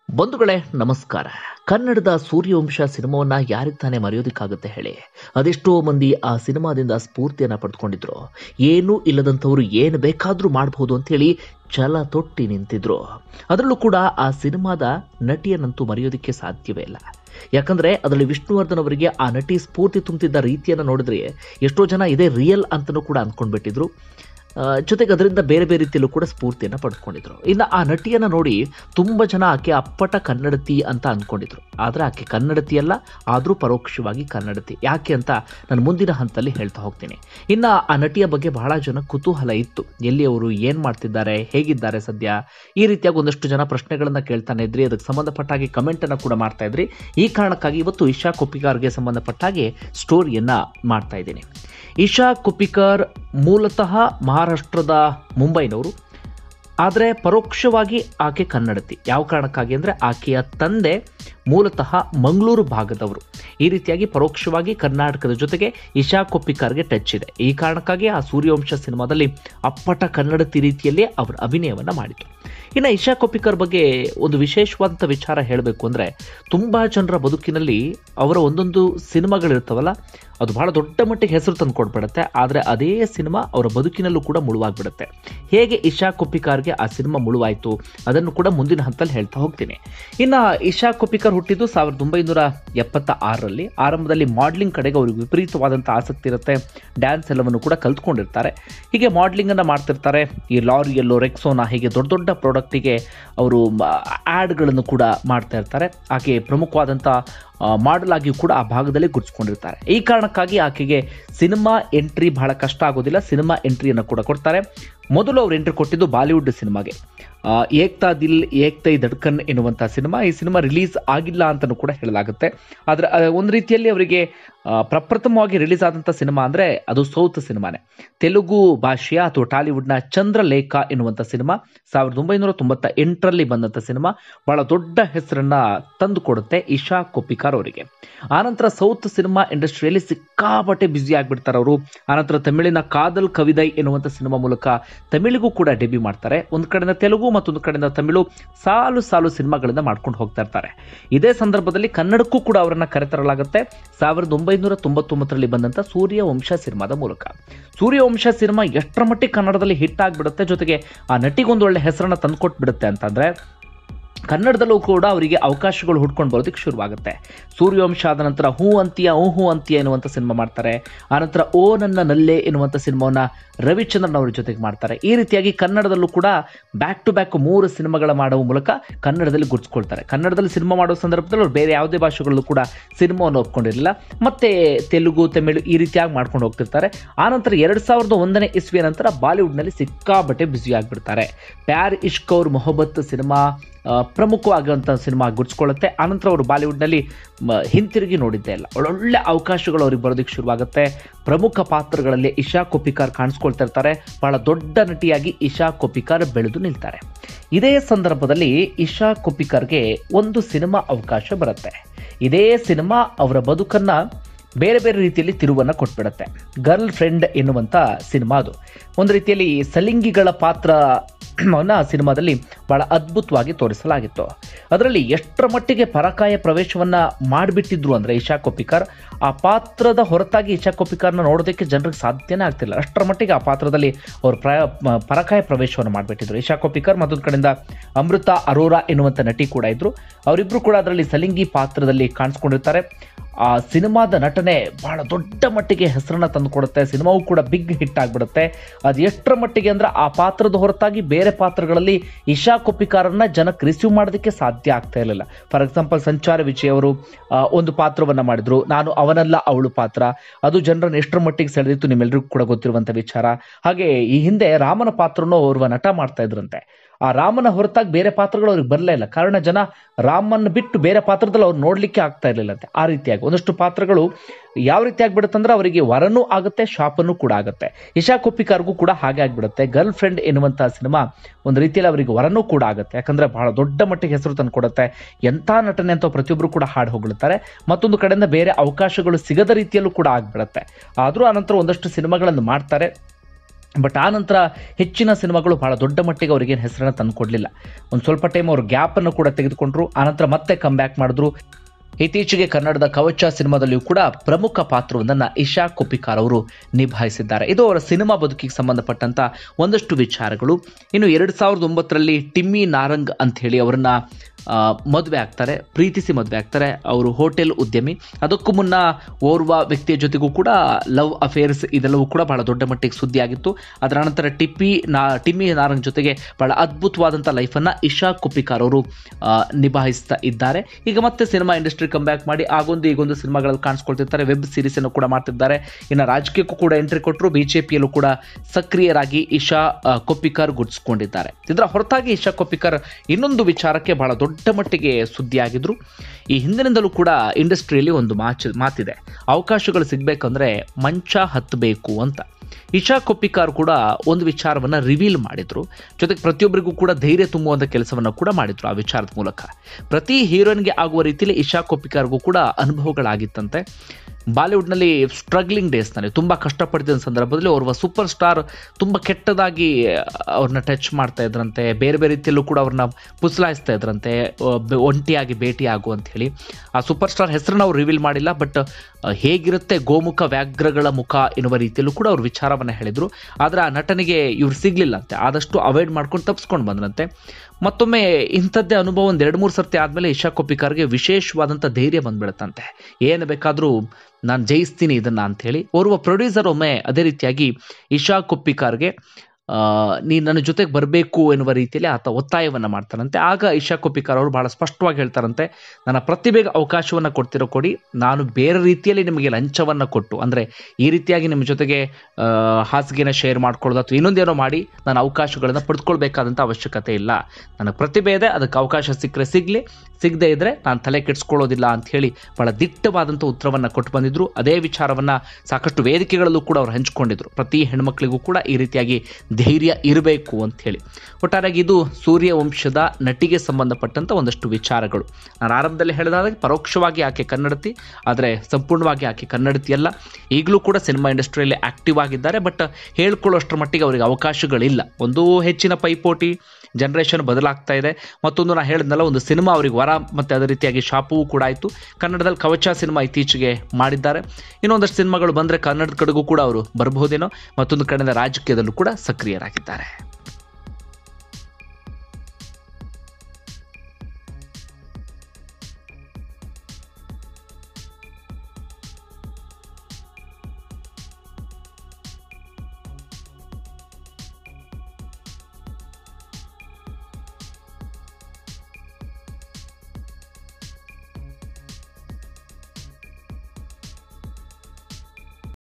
ಬಂಧುಗಳೇ ನಮಸ್ಕಾರ ಕನ್ನಡದ ಸೂರ್ಯವಂಶ ಸಿನಿಮಾವನ್ನ ಯಾರಿಗೆ ತಾನೇ ಮರೆಯೋದಕ್ಕಾಗುತ್ತೆ ಹೇಳಿ ಅದೆಷ್ಟೋ ಮಂದಿ ಆ ಸಿನಿಮಾದಿಂದ ಸ್ಫೂರ್ತಿಯನ್ನ ಪಡೆದುಕೊಂಡಿದ್ರು ಏನೂ ಇಲ್ಲದಂಥವ್ರು ಏನು ಬೇಕಾದರೂ ಮಾಡಬಹುದು ಅಂತೇಳಿ ಛಲ ತೊಟ್ಟಿ ನಿಂತಿದ್ರು ಅದರಲ್ಲೂ ಕೂಡ ಆ ಸಿನಿಮಾದ ನಟಿಯನ್ನಂತೂ ಮರೆಯೋದಕ್ಕೆ ಸಾಧ್ಯವೇ ಇಲ್ಲ ಯಾಕಂದ್ರೆ ಅದರಲ್ಲಿ ವಿಷ್ಣುವರ್ಧನ್ ಅವರಿಗೆ ಆ ನಟಿ ಸ್ಫೂರ್ತಿ ತುಂಬುತ್ತಿದ್ದ ರೀತಿಯನ್ನು ನೋಡಿದ್ರೆ ಎಷ್ಟೋ ಜನ ಇದೇ ರಿಯಲ್ ಅಂತಲೂ ಕೂಡ ಅಂದ್ಕೊಂಡ್ಬಿಟ್ಟಿದ್ರು ಆ, ಜೊತೆಗೆ ಅದರಿಂದ ಬೇರೆ ಬೇರೆ ರೀತಿಯಲ್ಲೂ ಕೂಡ ಸ್ಫೂರ್ತಿಯನ್ನು ಪಡೆದುಕೊಂಡಿದ್ರು ಇನ್ನು ಆ ನಟಿಯನ್ನು ನೋಡಿ ತುಂಬ ಜನ ಆಕೆ ಅಪ್ಪಟ ಕನ್ನಡತಿ ಅಂತ ಅಂದ್ಕೊಂಡಿದ್ರು ಆದರೆ ಆಕೆ ಕನ್ನಡತಿ ಅಲ್ಲ ಆದರೂ ಪರೋಕ್ಷವಾಗಿ ಕನ್ನಡತಿ ಯಾಕೆ ಅಂತ ನಾನು ಮುಂದಿನ ಹಂತದಲ್ಲಿ ಹೇಳ್ತಾ ಹೋಗ್ತೀನಿ ಇನ್ನು ಆ ನಟಿಯ ಬಗ್ಗೆ ಬಹಳ ಜನ ಕುತೂಹಲ ಇತ್ತು ಎಲ್ಲಿ ಅವರು ಏನು ಮಾಡ್ತಿದ್ದಾರೆ ಹೇಗಿದ್ದಾರೆ ಸದ್ಯ ಈ ರೀತಿಯಾಗಿ ಒಂದಷ್ಟು ಜನ ಪ್ರಶ್ನೆಗಳನ್ನು ಕೇಳ್ತಾನೆ ಇದ್ರಿ ಅದಕ್ಕೆ ಸಂಬಂಧಪಟ್ಟ ಹಾಗೆ ಕಮೆಂಟನ್ನು ಕೂಡ ಮಾಡ್ತಾ ಇದ್ರಿ ಈ ಕಾರಣಕ್ಕಾಗಿ ಇವತ್ತು ಇಶಾ ಕೊಪ್ಪಿಕಾರ್ಗೆ ಸಂಬಂಧಪಟ್ಟ ಹಾಗೆ ಸ್ಟೋರಿಯನ್ನು ಮಾಡ್ತಾ ಇದ್ದೀನಿ ಇಶಾ ಕುಪಿಕರ್ ಮೂಲತಃ ಮಹಾರಾಷ್ಟ್ರದ ಮುಂಬೈನವರು ಆದರೆ ಪರೋಕ್ಷವಾಗಿ ಆಕೆ ಕನ್ನಡತಿ ಯಾವ ಕಾರಣಕ್ಕಾಗಿ ಅಂದರೆ ಆಕೆಯ ತಂದೆ ಮೂಲತಃ ಮಂಗಳೂರು ಭಾಗದವರು ಈ ರೀತಿಯಾಗಿ ಪರೋಕ್ಷವಾಗಿ ಕರ್ನಾಟಕದ ಜೊತೆಗೆ ಇಶಾ ಕೊಪ್ಪಿಕಾರ್ಗೆ ಟಚ್ ಇದೆ ಈ ಕಾರಣಕ್ಕಾಗಿ ಆ ಸೂರ್ಯವಂಶ ಸಿನಿಮಾದಲ್ಲಿ ಅಪ್ಪಟ ಕನ್ನಡತಿ ರೀತಿಯಲ್ಲಿ ಅವರ ಅಭಿನಯವನ್ನು ಮಾಡಿತು ಇನ್ನು ಇಶಾ ಕೊಪ್ಪಿಕರ್ ಬಗ್ಗೆ ಒಂದು ವಿಶೇಷವಾದಂಥ ವಿಚಾರ ಹೇಳಬೇಕು ಅಂದರೆ ತುಂಬ ಜನರ ಬದುಕಿನಲ್ಲಿ ಅವರ ಒಂದೊಂದು ಸಿನಿಮಾಗಳಿರ್ತಾವಲ್ಲ ಅದು ಬಹಳ ದೊಡ್ಡ ಮಟ್ಟಿಗೆ ಹೆಸರು ತಂದು ಕೊಟ್ಬಿಡುತ್ತೆ ಆದರೆ ಅದೇ ಸಿನಿಮಾ ಅವರ ಬದುಕಿನಲ್ಲೂ ಕೂಡ ಮುಳುವಾಗ್ಬಿಡುತ್ತೆ ಹೇಗೆ ಇಶಾ ಕೊಪ್ಪಿಕಾರ್ಗೆ ಆ ಸಿನಿಮಾ ಮುಳುವಾಯಿತು ಅದನ್ನು ಕೂಡ ಮುಂದಿನ ಹಂತದಲ್ಲಿ ಹೇಳ್ತಾ ಹೋಗ್ತೀನಿ ಇನ್ನು ಇಶಾ ಕೊಪ್ಪಿಕರ್ ಹುಟ್ಟಿದ್ದು ಸಾವಿರದ ಒಂಬೈನೂರ ಎಪ್ಪತ್ತ ಆರರಲ್ಲಿ ಆರಂಭದಲ್ಲಿ ಮಾಡ್ಲಿಂಗ್ ಕಡೆಗೆ ಅವ್ರಿಗೆ ವಿಪರೀತವಾದಂಥ ಆಸಕ್ತಿ ಇರುತ್ತೆ ಡ್ಯಾನ್ಸ್ ಎಲ್ಲವನ್ನು ಕೂಡ ಕಲ್ತ್ಕೊಂಡಿರ್ತಾರೆ ಹೀಗೆ ಮಾಡ್ಲಿಂಗನ್ನು ಮಾಡ್ತಿರ್ತಾರೆ ಈ ಲಾರಿಯಲ್ಲೋ ರೆಕ್ಸೋನಾ ಹೀಗೆ ದೊಡ್ಡ ದೊಡ್ಡ ಪ್ರಾಡಕ್ಟಿಗೆ ಅವರು ಆ್ಯಡ್ಗಳನ್ನು ಕೂಡ ಮಾಡ್ತಾ ಇರ್ತಾರೆ ಆಕೆ ಪ್ರಮುಖವಾದಂಥ ಮಾಡಲ್ ಆಗಿಯೂ ಕೂಡ ಆ ಭಾಗದಲ್ಲಿ ಗುರುತಿಸ್ಕೊಂಡಿರ್ತಾರೆ ಈ ಕಾರಣಕ್ಕಾಗಿ ಆಕೆಗೆ ಸಿನಿಮಾ ಎಂಟ್ರಿ ಬಹಳ ಕಷ್ಟ ಆಗೋದಿಲ್ಲ ಸಿನಿಮಾ ಎಂಟ್ರಿಯನ್ನು ಕೂಡ ಕೊಡ್ತಾರೆ ಮೊದಲು ಅವ್ರು ಎಂಟ್ರಿ ಕೊಟ್ಟಿದ್ದು ಬಾಲಿವುಡ್ ಸಿನಿಮಾಗೆ ಆ, ಏಕ್ತಾ ದಿಲ್ ಏಕ್ತೈ ದಡ್ಕನ್ ಎನ್ನುವಂಥ ಸಿನಿಮಾ ಈ ಸಿನಿಮಾ ರಿಲೀಸ್ ಆಗಿಲ್ಲ ಅಂತಲೂ ಕೂಡ ಹೇಳಲಾಗುತ್ತೆ ಆದರೆ ಆ, ಒಂದು ರೀತಿಯಲ್ಲಿ ಅವರಿಗೆ ಆ, ಪ್ರಪ್ರಥಮವಾಗಿ ರಿಲೀಸ್ ಆದಂಥ ಸಿನಿಮಾ ಅಂದರೆ ಅದು ಸೌತ್ ಸಿನಿಮಾನೇ ತೆಲುಗು ಭಾಷೆಯ ಅಥವಾ ಟಾಲಿವುಡ್ನ ಚಂದ್ರಲೇಖ ಎನ್ನುವಂಥ ಸಿನಿಮಾ ಸಾವಿರದ ಒಂಬೈನೂರ ತೊಂಬತ್ತ ಎಂಟರಲ್ಲಿ ಬಂದಂಥ ಸಿನಿಮಾ ಬಹಳ ದೊಡ್ಡ ಹೆಸರನ್ನ ತಂದು ಕೊಡುತ್ತೆ ಇಶಾ ಕೊಪ್ಪಿಕಾರ್ ಅವರಿಗೆ ಆನಂತರ ಸೌತ್ ಸಿನಿಮಾ ಇಂಡಸ್ಟ್ರಿಯಲ್ಲಿ ಸಿಕ್ಕಾಪಟ್ಟೆ ಬ್ಯುಸಿ ಆಗಿಬಿಡ್ತಾರೆ ಅವರು ಆನಂತರ ತಮಿಳಿನ ಕಾದಲ್ ಕವಿದೈ ಎನ್ನುವಂಥ ಸಿನಿಮಾ ಮೂಲಕ ತಮಿಳಿಗೂ ಕೂಡ ಡೆಬ್ಯೂ ಮಾಡ್ತಾರೆ ಒಂದು ಕಡೆಯಿಂದ ತೆಲುಗು ಮತ್ತೊಂದು ಕಡೆಯಿಂದ ತಮಿಳು ಸಾಲು ಸಾಲು ಸಿನಿಮಾಗಳಿಂದ ಮಾಡ್ಕೊಂಡು ಹೋಗ್ತಾ ಇರ್ತಾರೆ ಇದೇ ಸಂದರ್ಭದಲ್ಲಿ ಕನ್ನಡಕ್ಕೂ ಕೂಡ ಅವರನ್ನ ಕರೆತರಲಾಗುತ್ತೆ ಸಾವಿರದ ಒಂಬೈನೂರ ತೊಂಬತ್ತೊಂಬತ್ತರಲ್ಲಿ ಬಂದಂಥ ಸೂರ್ಯವಂಶ ಸಿನಿಮಾದ ಮೂಲಕ ಸೂರ್ಯವಂಶ ಸಿನಿಮಾ ಎಷ್ಟರ ಮಟ್ಟಿಗೆ ಕನ್ನಡದಲ್ಲಿ ಹಿಟ್ ಆಗಿಬಿಡುತ್ತೆ ಜೊತೆಗೆ ಆ ನಟಿಗೊಂದು ಒಳ್ಳೆ ಹೆಸರನ್ನ ತಂದುಕೊಟ್ಬಿಡುತ್ತೆ ಅಂತಂದ್ರೆ ಕನ್ನಡದಲ್ಲೂ ಕೂಡ ಅವರಿಗೆ ಅವಕಾಶಗಳು ಹುಡ್ಕೊಂಡು ಬರೋದಕ್ಕೆ ಶುರುವಾಗುತ್ತೆ ಸೂರ್ಯವಂಶ ಆದ ನಂತರ ಹೂ ಅಂತೀಯ ಹೂ ಹೂ ಅಂತೀಯ ಎನ್ನುವಂಥ ಸಿನಿಮಾ ಮಾಡ್ತಾರೆ ಆನಂತರ ಓ ನನ್ನ ನಲ್ಲೆ ಎನ್ನುವಂಥ ಸಿನಿಮಾವನ್ನ ರವಿಚಂದ್ರನ್ ಅವ್ರ ಜೊತೆಗೆ ಮಾಡ್ತಾರೆ ಈ ರೀತಿಯಾಗಿ ಕನ್ನಡದಲ್ಲೂ ಕೂಡ ಬ್ಯಾಕ್ ಟು ಬ್ಯಾಕ್ ಮೂರು ಸಿನಿಮಾಗಳ ಮಾಡುವ ಮೂಲಕ ಕನ್ನಡದಲ್ಲಿ ಗುರುತಿಸ್ಕೊಳ್ತಾರೆ ಕನ್ನಡದಲ್ಲಿ ಸಿನಿಮಾ ಮಾಡೋ ಸಂದರ್ಭದಲ್ಲಿ ಅವ್ರು ಬೇರೆ ಯಾವುದೇ ಭಾಷೆಗಳಲ್ಲೂ ಕೂಡ ಸಿನಿಮಾವನ್ನು ಒಪ್ಕೊಂಡಿರಲಿಲ್ಲ ಮತ್ತೆ ತೆಲುಗು ತಮಿಳು ಈ ರೀತಿಯಾಗಿ ಮಾಡ್ಕೊಂಡು ಹೋಗ್ತಿರ್ತಾರೆ ಆನಂತರ ಎರಡು ಸಾವಿರದ ಒಂದನೇ ಇಸ್ವಿಯ ನಂತರ ಬಾಲಿವುಡ್ನಲ್ಲಿ ಸಿಕ್ಕಾಬಟ್ಟೆ ಬ್ಯುಸಿ ಆಗಿಬಿಡ್ತಾರೆ ಪ್ಯಾರ್ ಇಶ್ಕ್ ಅವ್ರ ಮೊಹಬ್ಬತ್ ಸಿನಿಮಾ ಆ, ಪ್ರಮುಖವಾಗುವಂಥ ಸಿನಿಮಾ ಗುರ್ಸ್ಕೊಳ್ಳುತ್ತೆ ಆನಂತರ ಅವರು ಬಾಲಿವುಡ್ನಲ್ಲಿ ಮ- ಹಿಂತಿರುಗಿ ನೋಡಿದ್ದೇ ಇಲ್ಲ ಒಳ್ಳೊಳ್ಳೆ ಅವಕಾಶಗಳು ಅವ್ರಿಗೆ ಬರೋದಕ್ಕೆ ಶುರುವಾಗುತ್ತೆ ಪ್ರಮುಖ ಪಾತ್ರಗಳಲ್ಲಿ ಇಶಾ ಕೊಪ್ಪಿಕಾರ್ ಕಾಣಿಸ್ಕೊಳ್ತಾ ಇರ್ತಾರೆ ಬಹಳ ದೊಡ್ಡ ನಟಿಯಾಗಿ ಇಶಾ ಕೊಪ್ಪಿಕಾರ್ ಬೆಳೆದು ನಿಲ್ತಾರೆ ಇದೇ ಸಂದರ್ಭದಲ್ಲಿ ಇಶಾ ಕೊಪ್ಪಿಕಾರ್ಗೆ ಒಂದು ಸಿನಿಮಾ ಅವಕಾಶ ಬರುತ್ತೆ ಇದೇ ಸಿನಿಮಾ ಅವರ ಬದುಕನ್ನ ಬೇರೆ ಬೇರೆ ರೀತಿಯಲ್ಲಿ ತಿರುವನ್ನು ಕೊಟ್ಬಿಡುತ್ತೆ ಗರ್ಲ್ ಫ್ರೆಂಡ್ ಎನ್ನುವಂಥ ಸಿನಿಮಾ ಅದು ಒಂದು ರೀತಿಯಲ್ಲಿ ಸಲಿಂಗಿಗಳ ಪಾತ್ರ ಆ ಸಿನಿಮಾದಲ್ಲಿ ಬಹಳ ಅದ್ಭುತವಾಗಿ ತೋರಿಸಲಾಗಿತ್ತು ಅದರಲ್ಲಿ ಎಷ್ಟರ ಮಟ್ಟಿಗೆ ಪರಕಾಯ ಪ್ರವೇಶವನ್ನ ಮಾಡಿಬಿಟ್ಟಿದ್ರು ಅಂದ್ರೆ ಇಶಾ ಕೊಪ್ಪಿಕರ್ ಆ ಪಾತ್ರದ ಹೊರತಾಗಿ ಇಶಾ ಕೊಪ್ಪಿಕರ್ನ ನೋಡೋದಕ್ಕೆ ಜನರಿಗೆ ಸಾಧ್ಯನೇ ಆಗ್ತಿಲ್ಲ ಅಷ್ಟರ ಮಟ್ಟಿಗೆ ಆ ಪಾತ್ರದಲ್ಲಿ ಅವರು ಪ್ರ ಮ- ಪರಕಾಯ ಪ್ರವೇಶವನ್ನು ಮಾಡಿಬಿಟ್ಟಿದ್ರು ಇಶಾ ಕೊಪ್ಪಿಕರ್ ಮತ್ತೊಂದು ಕಡೆಯಿಂದ ಅಮೃತ ಅರೋರಾ ಎನ್ನುವಂಥ ನಟಿ ಕೂಡ ಇದ್ರು ಅವರಿಬ್ರು ಕೂಡ ಅದರಲ್ಲಿ ಸಲಿಂಗಿ ಪಾತ್ರದಲ್ಲಿ ಕಾಣಿಸ್ಕೊಂಡಿರ್ತಾರೆ ಆ ಸಿನಿಮಾದ ನಟನೆ ಬಹಳ ದೊಡ್ಡ ಮಟ್ಟಿಗೆ ಹೆಸರನ್ನ ತಂದುಕೊಡುತ್ತೆ ಸಿನಿಮಾವು ಕೂಡ ಬಿಗ್ ಹಿಟ್ ಆಗಿಬಿಡುತ್ತೆ ಅದು ಎಷ್ಟರ ಮಟ್ಟಿಗೆ ಅಂದ್ರೆ ಆ ಪಾತ್ರದ ಹೊರತಾಗಿ ಬೇರೆ ಪಾತ್ರಗಳಲ್ಲಿ ಇಶಾ ಕೊಪ್ಪಿಕಾರನ್ನ ಜನಕ್ಕೆ ರಿಸೀವ್ ಮಾಡೋದಕ್ಕೆ ಸಾಧ್ಯ ಆಗ್ತಾ ಇರಲಿಲ್ಲ ಫಾರ್ ಎಕ್ಸಾಂಪಲ್ ಸಂಚಾರ ವಿಜಯ್ ಅವರು ಆ, ಒಂದು ಪಾತ್ರವನ್ನ ಮಾಡಿದ್ರು ನಾನು ಅವನಲ್ಲ ಅವಳು ಪಾತ್ರ ಅದು ಜನರನ್ನು ಎಷ್ಟರ ಮಟ್ಟಿಗೆ ಸೆಳೆದಿತ್ತು ನಿಮ್ಮೆಲ್ಲರಿಗೂ ಕೂಡ ಗೊತ್ತಿರುವಂತ ವಿಚಾರ ಹಾಗೆ ಈ ಹಿಂದೆ ರಾಮನ ಪಾತ್ರನೂ ಓರ್ವ ನಟ ಮಾಡ್ತಾ ಇದ್ರಂತೆ ಆ ರಾಮನ ಹೊರತಾಗಿ ಬೇರೆ ಪಾತ್ರಗಳು ಅವ್ರಿಗೆ ಬರಲೇ ಇಲ್ಲ ಕಾರಣ ಜನ ರಾಮನ್ ಬಿಟ್ಟು ಬೇರೆ ಪಾತ್ರದಲ್ಲಿ ಅವ್ರು ನೋಡ್ಲಿಕ್ಕೆ ಆಗ್ತಾ ಇರಲಿಲ್ಲಂತೆ ಆ ರೀತಿಯಾಗಿ ಒಂದಷ್ಟು ಪಾತ್ರಗಳು ಯಾವ ರೀತಿ ಆಗ್ಬಿಡುತ್ತಂದ್ರೆ ಅವರಿಗೆ ವರನೂ ಆಗುತ್ತೆ ಶಾಪನೂ ಕೂಡ ಆಗುತ್ತೆ ಇಶಾ ಕೊಪ್ಪಿಕಾರ್ಗೂ ಕೂಡ ಹಾಗೆ ಆಗ್ಬಿಡುತ್ತೆ ಗರ್ಲ್ ಫ್ರೆಂಡ್ ಎನ್ನುವಂತಹ ಸಿನಿಮಾ ಒಂದು ರೀತಿಯಲ್ಲಿ ಅವರಿಗೆ ವರನೂ ಕೂಡ ಆಗುತ್ತೆ ಯಾಕಂದ್ರೆ ಬಹಳ ದೊಡ್ಡ ಮಟ್ಟಿಗೆ ಹೆಸರು ತಂದು ಕೊಡುತ್ತೆ ಎಂಥ ನಟನೆ ಅಂತ ಪ್ರತಿಯೊಬ್ಬರು ಕೂಡ ಹಾಡು ಹೋಗ್ಬಿಡ್ತಾರೆ ಮತ್ತೊಂದು ಕಡೆಯಿಂದ ಬೇರೆ ಅವಕಾಶಗಳು ಸಿಗದ ರೀತಿಯಲ್ಲೂ ಕೂಡ ಆಗ್ಬಿಡುತ್ತೆ ಆದರೂ ಅನಂತರ ಒಂದಷ್ಟು ಸಿನಿಮಾಗಳನ್ನು ಮಾಡ್ತಾರೆ ಬಟ್ ಆ ನಂತರ ಹೆಚ್ಚಿನ ಸಿನಿಮಾಗಳು ಬಹಳ ದೊಡ್ಡ ಮಟ್ಟಿಗೆ ಅವರಿಗೆ ಹೆಸರನ್ನು ತಂದುಕೊಡ್ಲಿಲ್ಲ ಒಂದು ಸ್ವಲ್ಪ ಟೈಮ್ ಅವರು ಗ್ಯಾಪನ್ನು ಕೂಡ ತೆಗೆದುಕೊಂಡ್ರು ಆನಂತರ ಮತ್ತೆ ಕಮ್ ಬ್ಯಾಕ್ ಮಾಡಿದ್ರು ಇತ್ತೀಚೆಗೆ ಕನ್ನಡದ ಕವಚ ಸಿನಿಮಾದಲ್ಲಿಯೂ ಕೂಡ ಪ್ರಮುಖ ಪಾತ್ರವೊಂದನ್ನು ಇಶಾ ಕೊಪ್ಪಿಕಾರ್ ಅವರು ನಿಭಾಯಿಸಿದ್ದಾರೆ ಇದು ಅವರ ಸಿನಿಮಾ ಬದುಕಿಗೆ ಸಂಬಂಧಪಟ್ಟಂತ ಒಂದಷ್ಟು ವಿಚಾರಗಳು ಇನ್ನು ಎರಡು ಸಾವಿರದ ಒಂಬತ್ತರಲ್ಲಿ ಟಿಮ್ಮಿ ನಾರಂಗ್ ಅಂತ ಹೇಳಿ ಅವರನ್ನ ಮದುವೆ ಆಗ್ತಾರೆ ಪ್ರೀತಿಸಿ ಮದುವೆ ಆಗ್ತಾರೆ ಅವರು ಹೋಟೆಲ್ ಉದ್ಯಮಿ ಅದಕ್ಕೂ ಮುನ್ನ ಓರ್ವ ವ್ಯಕ್ತಿಯ ಜೊತೆಗೂ ಕೂಡ ಲವ್ ಅಫೇರ್ಸ್ ಇದೆಲ್ಲವೂ ಕೂಡ ಬಹಳ ದೊಡ್ಡ ಮಟ್ಟಿಗೆ ಸುದ್ದಿ ಆಗಿತ್ತು ಅದರ ನಂತರ ಟಿಪ್ಪಿ ನಾ ಟಿಮ್ಮಿ ನಾರಂಗ್ ಜೊತೆಗೆ ಬಹಳ ಅದ್ಭುತವಾದಂಥ ಲೈಫನ್ನು ಇಶಾ ಕುಪ್ಪಿಕಾರ್ ಅವರು ಆ, ನಿಭಾಯಿಸ್ತಾ ಇದ್ದಾರೆ ಈಗ ಮತ್ತೆ ಸಿನಿಮಾ ಇಂಡಸ್ಟ್ರಿ ಕಮ್ ಬ್ಯಾಕ್ ಮಾಡಿ ಆಗೊಂದು ಈಗೊಂದು ಸಿನಿಮಾಗಳಲ್ಲಿ ಕಾಣಿಸ್ಕೊಳ್ತಿರ್ತಾರೆ ವೆಬ್ ಸೀರೀಸ್ ಅನ್ನು ಕೂಡ ಮಾಡ್ತಿದ್ದಾರೆ ಇನ್ನು ರಾಜಕೀಯಕ್ಕೂ ಕೂಡ ಎಂಟ್ರಿ ಕೊಟ್ಟರು ಬಿಜೆಪಿಯಲ್ಲೂ ಕೂಡ ಸಕ್ರಿಯರಾಗಿ ಇಶಾ ಆ, ಕೊಪ್ಪಿಕರ್ ಗುಡ್ಸ್ಕೊಂಡಿದ್ದಾರೆ ಇದರ ಹೊರತಾಗಿ ಇಶಾ ಕೊಪ್ಪಿಕರ್ ಇನ್ನೊಂದು ವಿಚಾರಕ್ಕೆ ಬಹಳ ದೊಡ್ಡ ಮಟ್ಟಿಗೆ ಸುದ್ದಿಯಾಗಿದ್ರು ಈ ಹಿಂದಿನಿಂದಲೂ ಕೂಡ ಇಂಡಸ್ಟ್ರಿಯಲ್ಲಿ ಒಂದು ಮಾಚ್ ಮಾತಿದೆ ಅವಕಾಶಗಳು ಸಿಗಬೇಕಂದ್ರೆ ಮಂಚ ಹತ್ತಬೇಕು ಅಂತ ಇಶಾ ಕೊಪ್ಪಿಕಾರ್ ಕೂಡ ಒಂದು ವಿಚಾರವನ್ನ ರಿವೀಲ್ ಮಾಡಿದ್ರು ಜೊತೆಗೆ ಪ್ರತಿಯೊಬ್ಬರಿಗೂ ಕೂಡ ಧೈರ್ಯ ತುಂಬುವಂಥ ಕೆಲಸವನ್ನ ಕೂಡ ಮಾಡಿದ್ರು ಆ ವಿಚಾರದ ಮೂಲಕ ಪ್ರತಿ ಹೀರೋಯಿನ್ಗೆ ಆಗುವ ರೀತಿಯಲ್ಲಿ ಇಶಾ ಕೊಪ್ಪಿಕಾರ್ಗೂ ಕೂಡ ಅನುಭವಗಳಾಗಿತ್ತಂತೆ ಬಾಲಿವುಡ್ನಲ್ಲಿ ಸ್ಟ್ರಗ್ಲಿಂಗ್ ಡೇಸ್ನಲ್ಲಿ ತುಂಬ ಕಷ್ಟಪಡ್ತಿದ್ದ ಸಂದರ್ಭದಲ್ಲಿ ಓರ್ವ ಸೂಪರ್ ಸ್ಟಾರ್ ತುಂಬ ಕೆಟ್ಟದಾಗಿ ಅವ್ರನ್ನ ಟಚ್ ಮಾಡ್ತಾ ಇದ್ರಂತೆ ಬೇರೆ ಬೇರೆ ರೀತಿಯಲ್ಲೂ ಕೂಡ ಅವ್ರನ್ನ ಪುಸಲಾಯಿಸ್ತಾ ಇದ್ರಂತೆ ಅಹ್, ಬೆ- ಒಂಟಿಯಾಗಿ ಭೇಟಿ ಆಗು ಅಂತ ಹೇಳಿ ಆ ಸೂಪರ್ ಸ್ಟಾರ್ ಹೆಸರನ್ನ ಅವ್ರು ರಿವೀಲ್ ಮಾಡಿಲ್ಲ ಬಟ್ ಹೇಗಿರುತ್ತೆ ಗೋಮುಖ ವ್ಯಾಘ್ರಗಳ ಮುಖ ಎನ್ನುವ ರೀತಿಯಲ್ಲೂ ಕೂಡ ಅವ್ರು ವಿಚಾರವನ್ನು ಹೇಳಿದ್ರು ಆದರೆ ಆ ನಟನಿಗೆ ಇವ್ರು ಸಿಗ್ಲಿಲ್ಲ ಅಂತೆ ಆದಷ್ಟು ಅವಾಯ್ಡ್ ಮಾಡ್ಕೊಂಡು ತಪ್ಪಿಸ್ಕೊಂಡು ಬಂದ್ರಂತೆ ಮತ್ತೊಮ್ಮೆ ಇಂಥದ್ದೇ ಅನುಭವ ಒಂದು ಎರಡು ಮೂರು ಸರ್ತಿ ಆದಮೇಲೆ ಇಶಾ ಕೊಪ್ಪಿಕಾರ್ಗೆ ವಿಶೇಷವಾದಂಥ ಧೈರ್ಯ ಬಂದ್ಬಿಡುತ್ತಂತೆ ಏನು ಬೇಕಾದರೂ ನಾನು ಜಯಿಸ್ತೀನಿ ಇದನ್ನ ಅಂತ ಹೇಳಿ ಓರ್ವ ಪ್ರೊಡ್ಯೂಸರ್ ಒಮ್ಮೆ ಅದೇ ರೀತಿಯಾಗಿ ಇಶಾ ಕೊಪ್ಪಿಕಾರ್ಗೆ ಆ, ನೀನು ನನ್ನ ಜೊತೆಗೆ ಬರಬೇಕು ಎನ್ನುವ ರೀತಿಯಲ್ಲಿ ಆತ ಒತ್ತಾಯವನ್ನು ಮಾಡ್ತಾರಂತೆ ಆಗ ಇಶಾ ಕೊಪ್ಪಿಕಾರ್ ಅವರು ಬಹಳ ಸ್ಪಷ್ಟವಾಗಿ ಹೇಳ್ತಾರಂತೆ ನನ್ನ ಪ್ರತಿಭೆಗೆ ಅವಕಾಶವನ್ನು ಕೊಡ್ತಿರೋ ಕೊಡಿ ನಾನು ಬೇರೆ ರೀತಿಯಲ್ಲಿ ನಿಮಗೆ ಲಂಚವನ್ನು ಕೊಟ್ಟು ಅಂದರೆ ಈ ರೀತಿಯಾಗಿ ನಿಮ್ಮ ಜೊತೆಗೆ ಆ, ಹಾಸಿಗೆನ ಶೇರ್ ಮಾಡ್ಕೊಳ್ಳೋದು ಅಥವಾ ಇನ್ನೊಂದೇನೋ ಮಾಡಿ ನಾನು ಅವಕಾಶಗಳನ್ನು ಪಡೆದುಕೊಳ್ಬೇಕಾದಂಥ ಅವಶ್ಯಕತೆ ಇಲ್ಲ ನನ್ನ ಪ್ರತಿಭೆ ಇದೆ ಅದಕ್ಕೆ ಅವಕಾಶ ಸಿಕ್ಕರೆ ಸಿಗಲಿ ಸಿಗದೆ ಇದ್ರೆ ನಾನು ತಲೆ ಕೆಡಿಸ್ಕೊಳ್ಳೋದಿಲ್ಲ ಅಂತ ಹೇಳಿ ಬಹಳ ದಿಟ್ಟವಾದಂಥ ಉತ್ತರವನ್ನು ಕೊಟ್ಟು ಬಂದಿದ್ರು ಅದೇ ವಿಚಾರವನ್ನು ಸಾಕಷ್ಟು ವೇದಿಕೆಗಳಲ್ಲೂ ಕೂಡ ಅವರು ಹಂಚಿಕೊಂಡಿದ್ರು ಪ್ರತಿ ಹೆಣ್ಮಕ್ಳಿಗೂ ಕೂಡ ಈ ರೀತಿಯಾಗಿ ಧೈರ್ಯ ಇರಬೇಕು ಅಂತ ಹೇಳಿ ಒಟ್ಟಾರೆಯಾಗಿ ಇದು ಸೂರ್ಯವಂಶದ ನಟಿಗೆ ಸಂಬಂಧಪಟ್ಟಂತ ಒಂದಷ್ಟು ವಿಚಾರಗಳು ನಾನು ಆರಂಭದಲ್ಲಿ ಹೇಳಿದಾಗ ಪರೋಕ್ಷವಾಗಿ ಆಕೆ ಕನ್ನಡತಿ ಆದರೆ ಸಂಪೂರ್ಣವಾಗಿ ಆಕೆ ಕನ್ನಡತಿ ಅಲ್ಲ ಈಗಲೂ ಕೂಡ ಸಿನಿಮಾ ಇಂಡಸ್ಟ್ರಿಯಲ್ಲಿ ಆಕ್ಟಿವ್ ಆಗಿದ್ದಾರೆ ಬಟ್ ಹೇಳ್ಕೊಳ್ಳೋಷ್ಟರ ಮಟ್ಟಿಗೆ ಅವರಿಗೆ ಅವಕಾಶಗಳಿಲ್ಲ ಒಂದು ಹೆಚ್ಚಿನ ಪೈಪೋಟಿ ಜನರೇಷನ್ ಬದಲಾಗ್ತಾ ಇದೆ ಮತ್ತೊಂದು ನಾ ಹೇಳಿದ್ನಲ್ಲ ಒಂದು ಸಿನಿಮಾ ಅವರಿಗೆ ವರ ಮತ್ತು ಅದೇ ರೀತಿಯಾಗಿ ಶಾಪವೂ ಕೂಡ ಆಯಿತು ಕನ್ನಡದಲ್ಲಿ ಕವಚ ಸಿನಿಮಾ ಇತ್ತೀಚೆಗೆ ಮಾಡಿದ್ದಾರೆ ಇನ್ನೊಂದಷ್ಟು ಸಿನಿಮಾಗಳು ಬಂದರೆ ಕನ್ನಡದ ಕಡೆಗೂ ಕೂಡ ಅವರು ಬರಬಹುದೇನೋ ಮತ್ತೊಂದು ಕಡೆಯಿಂದ ರಾಜಕೀಯದಲ್ಲೂ ಕೂಡ ಸಕ್ರಿಯರಾಗಿದ್ದಾರೆ